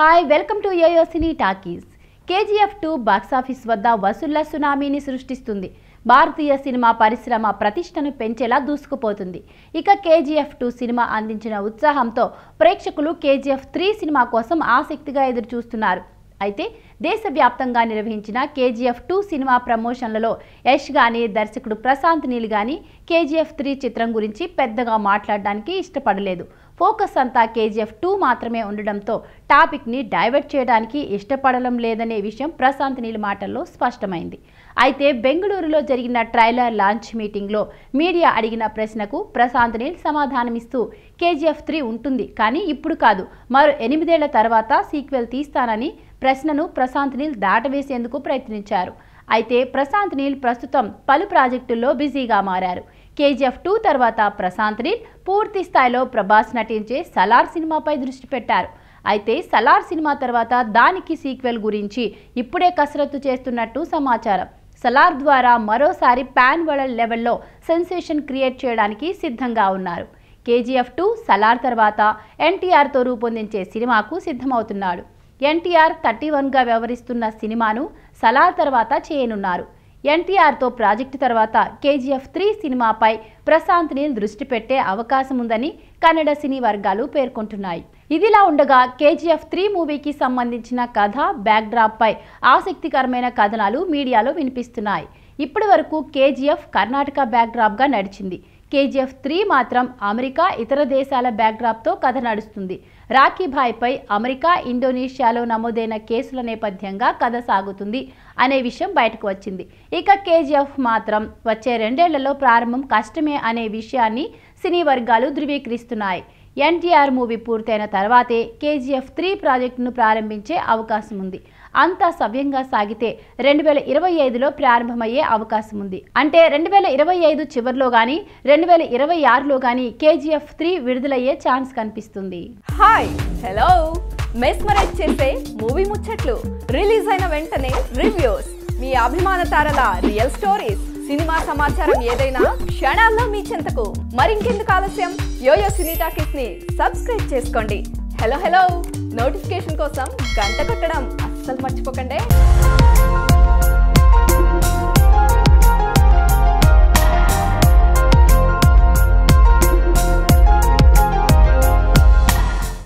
hi welcome to YoYo Cine Talkies KGF two box office వద్ద వసూళ్ల సునామీని సృష్టిస్తుంది భారతీయ సినిమా పరిశ్రమ ప్రతిష్టను పెంచేలా దూసుకుపోతుంది ఇక కేజీఎఫ్ టూ సినిమా అందించిన ఉత్సాహంతో ప్రేక్షకులు కేజీఎఫ్ త్రీ సినిమా కోసం ఆసక్తిగా ఎదురు చూస్తున్నారు అయితే దేశవ్యాప్తంగా నిర్వహించిన కేజీఎఫ్ టూ సినిమా ప్రమోషన్లలో యష్ గాని దర్శకుడు ప్రశాంత్ నీల్ గాని కేజీఎఫ్ త్రీ చిత్రం గురించి పెద్దగా మాట్లాడడానికి ఇష్టపడలేదు ఫోకస్ అంతా కేజీఎఫ్ టూ మాత్రమే ఉండడంతో టాపిక్ని డైవర్ట్ చేయడానికి ఇష్టపడడం లేదనే విషయం ప్రశాంత్ నీల్ మాటల్లో స్పష్టమైంది అయితే బెంగళూరులో జరిగిన ట్రైలర్ లాంచ్ మీటింగ్లో మీడియా అడిగిన ప్రశ్నకు ప్రశాంత్ నీల్ సమాధానమిస్తూ కేజీఎఫ్ త్రీ ఉంటుంది కానీ ఇప్పుడు కాదు మరో ఎనిమిదేళ్ల తర్వాత సీక్వెల్ తీస్తానని ప్రశ్నను ప్రశాంత్ నీల్ దాటవేసేందుకు ప్రయత్నించారు అయితే ప్రశాంత్ నీల్ ప్రస్తుతం పలు ప్రాజెక్టుల్లో బిజీగా మారారు కేజీఎఫ్ టూ తర్వాత ప్రశాంత్ నీల్ పూర్తి స్థాయిలో ప్రభాస్ నటించే సలార్ సినిమాపై దృష్టి పెట్టారు అయితే సలార్ సినిమా తర్వాత దానికి సీక్వెల్ గురించి ఇప్పుడే కసరత్తు చేస్తున్నట్టు సమాచారం సలార్ ద్వారా మరోసారి పాన్ వరల్డ్ లెవెల్లో సెన్సేషన్ క్రియేట్ చేయడానికి సిద్ధంగా ఉన్నారు కేజీఎఫ్ టూ సలార్ తర్వాత ఎన్టీఆర్తో రూపొందించే సినిమాకు సిద్ధమవుతున్నాడు ఎన్టీఆర్ థర్టీ వన్గా వ్యవహరిస్తున్న సినిమాను సలార్ తర్వాత చేయనున్నారు ఎన్టీఆర్తో ప్రాజెక్టు తర్వాత కేజీఎఫ్ త్రీ సినిమాపై ప్రశాంత్ నీల్ దృష్టి పెట్టే అవకాశం ఉందని కన్నడ సినీ వర్గాలు పేర్కొంటున్నాయి ఇదిలా ఉండగా కేజీఎఫ్ త్రీ మూవీకి సంబంధించిన కథ బ్యాక్డ్రాప్పై ఆసక్తికరమైన కథనాలు మీడియాలో వినిపిస్తున్నాయి ఇప్పటి వరకు కేజీఎఫ్ కర్ణాటక బ్యాక్డ్రాప్గా నడిచింది కేజీఎఫ్ త్రీ మాత్రం అమెరికా ఇతర దేశాల బ్యాక్డ్రాప్తో కథ నడుస్తుంది రాఖీ భాయ్పై అమెరికా ఇండోనేషియాలో నమోదైన కేసుల నేపథ్యంగా కథ సాగుతుంది అనే విషయం బయటకు వచ్చింది ఇక కేజీఎఫ్ మాత్రం వచ్చే రెండేళ్లలో ప్రారంభం కష్టమే అనే విషయాన్ని సినీ వర్గాలు ధృవీకరిస్తున్నాయి ఎన్టీఆర్ మూవీ పూర్తయిన తర్వాతే కేజీఎఫ్ త్రీ ప్రాజెక్టును ప్రారంభించే అవకాశం ఉంది అంతా సవ్యంగా సాగితే రెండు వేల ఇరవై ఐదులో ప్రారంభమయ్యే అవకాశం ఉంది అంటే రెండు వేల ఇరవై ఐదు చివరిలో కానీ రెండు వేల ఇరవై ఆరులో కానీ కేజీఎఫ్ త్రీ విడుదలయ్యే ఛాన్స్ కనిపిస్తుంది హాయ్ హలో మెస్మరైజ్ చేసే మూవీ ముచ్చట్లు రిలీజ్ అయిన వెంటనే రివ్యూస్ మీ అభిమాన తారల రియల్ స్టోరీస్ సినిమా సమాచారం ఏదైనా క్షణాల్లో మీ చెంతకు మరింకెందుకు ఆలస్యం యోయో సినీ టాకీస్ ని సబ్స్క్రైబ్ చేసుకోండి హలో హలో నోటిఫికేషన్ కోసం గంట కొట్టడం అస్సలు మర్చిపోకండి